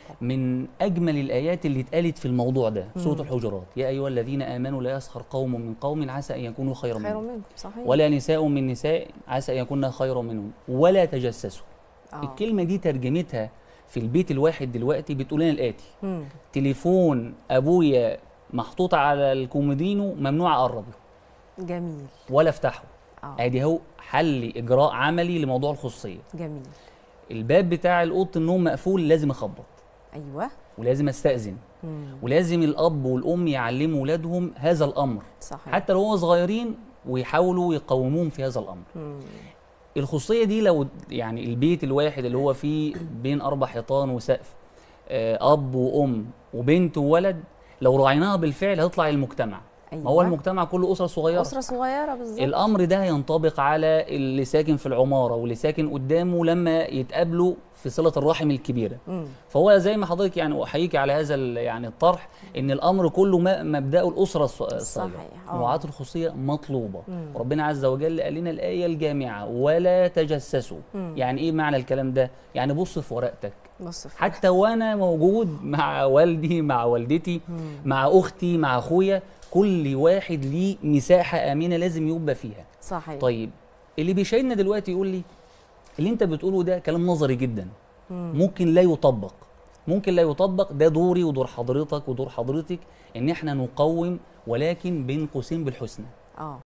من اجمل الايات اللي اتقالت في الموضوع ده مم. سوره الحجرات يا ايها الذين امنوا لا يسخر قوم من قوم عسى ان يكونوا خيرا خير منهم منكم صحيح ولا نساء من نساء عسى ان يكون خيرا منهم ولا تجسسوا آه. الكلمه دي ترجمتها في البيت الواحد دلوقتي بتقول لنا الاتي مم. تليفون ابويا محطوط على الكومودينو ممنوع اقرب له جميل ولا افتحه اه ادي اهو حل اجراء عملي لموضوع الخصوصيه جميل الباب بتاع اوضه النوم مقفول لازم اخبط ايوه ولازم استاذن مم. ولازم الاب والام يعلموا ولادهم هذا الامر صحيح حتى لو هم صغيرين ويحاولوا يقوموهم في هذا الامر مم. الخصوصيه دي لو يعني البيت الواحد اللي هو فيه بين اربع حيطان وسقف آه، اب وام وبنت وولد لو راعيناها بالفعل هتطلع المجتمع ايوه ما هو المجتمع كله اسره صغيره اسره صغيره بالظبط الامر ده هينطبق على اللي ساكن في العماره واللي ساكن قدامه لما يتقابلوا في صله الرحم الكبيره مم. فهو زي ما حضرتك يعني احييك على هذا ال- يعني الطرح ان الامر كله ما- مبداه الاسره الص- الصغيره صحيح، آه. مراعاه الخصوصيه مطلوبه مم. ربنا عز وجل قال لنا الايه الجامعه ولا تجسسوا مم. يعني ايه معنى الكلام ده يعني بص في ورقتك بص في حتى وانا موجود مع والدي مع والدتي مم. مع اختي مع اخويا كل واحد ليه مساحه امنه لازم يبقى فيها صحيح طيب اللي بيشاهدنا دلوقتي يقول لي اللي انت بتقوله ده كلام نظري جدا مم. ممكن لا يطبق ممكن لا يطبق ده دوري ودور حضرتك ودور حضرتك ان احنا نقوم ولكن بين قوسين بالحسنى اه